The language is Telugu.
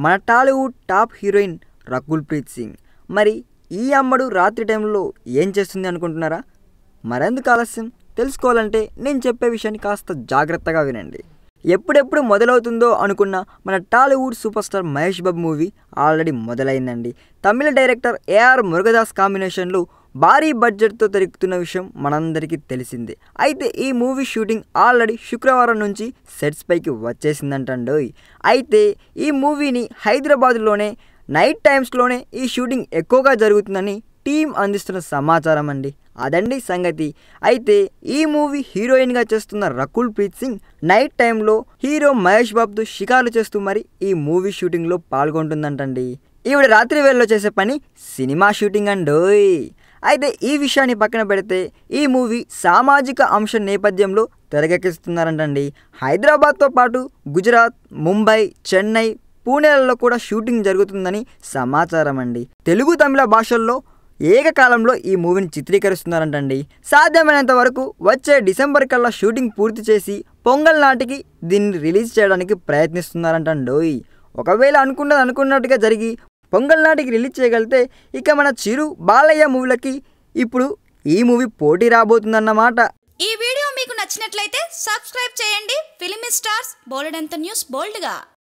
మన టాలీవుడ్ టాప్ హీరోయిన్ రకుల్ ప్రీత్ సింగ్ మరి ఈ అమ్మడు రాత్రి టైంలో ఏం చేస్తుంది అనుకుంటున్నారా మరెందుకు ఆలస్యం తెలుసుకోవాలంటే నేను చెప్పే విషయాన్ని కాస్త జాగ్రత్తగా వినండి ఎప్పుడెప్పుడు మొదలవుతుందో అనుకున్న మన Tollywood super star Mahesh Babu movie already మొదలైందండి తమిళ డైరెక్టర్ ఏఆర్ మురుగదాస్ కాంబినేషన్లో భారీ బడ్జెట్తో తిరుగుతున్న విషయం మనందరికీ తెలిసిందే అయితే ఈ మూవీ షూటింగ్ ఆల్రెడీ శుక్రవారం నుంచి సెట్స్ పైకి వచ్చేసిందంటండోయ్ అయితే ఈ మూవీని హైదరాబాద్లోనే నైట్ టైమ్స్లోనే ఈ షూటింగ్ ఎక్కువగా జరుగుతుందని టీం అందిస్తున్న సమాచారం అండి అదండి సంగతి అయితే ఈ మూవీ హీరోయిన్గా చేస్తున్న రకుల్ ప్రీత్ సింగ్ నైట్ టైంలో హీరో మహేష్ బాబుతో షికారు చేస్తూ మరి ఈ మూవీ షూటింగ్లో పాల్గొంటుందంటండి ఈవిడ రాత్రి వేళలో చేసే పని సినిమా షూటింగ్ అండోయ్ అయితే ఈ విషయాన్ని పక్కన పెడితే ఈ మూవీ సామాజిక అంశం నేపథ్యంలో తెరకెక్కిస్తున్నారంటండి హైదరాబాద్తో పాటు గుజరాత్ ముంబై చెన్నై పూణేలలో కూడా షూటింగ్ జరుగుతుందని సమాచారం అండి తెలుగు తమిళ భాషల్లో ఏకకాలంలో ఈ మూవీని చిత్రీకరిస్తున్నారంటండి సాధ్యమైనంత వరకు వచ్చే డిసెంబర్ కల్లా షూటింగ్ పూర్తి చేసి పొంగల్ నాటికి దీన్ని రిలీజ్ చేయడానికి ప్రయత్నిస్తున్నారంటండోయ్ ఒకవేళ అనుకున్నది అనుకున్నట్టుగా జరిగి పొంగల్ నాటికి రిలీజ్ చేయగలిగితే ఇక మన చిరు బాలయ్య మూవీలకి ఇప్పుడు ఈ మూవీ పోటీ రాబోతుందన్నమాట ఈ వీడియో మీకు నచ్చినట్లయితే సబ్స్క్రైబ్ చేయండి ఫిలిమి స్టార్స్ బోలెడంత న్యూస్ బోల్డ్గా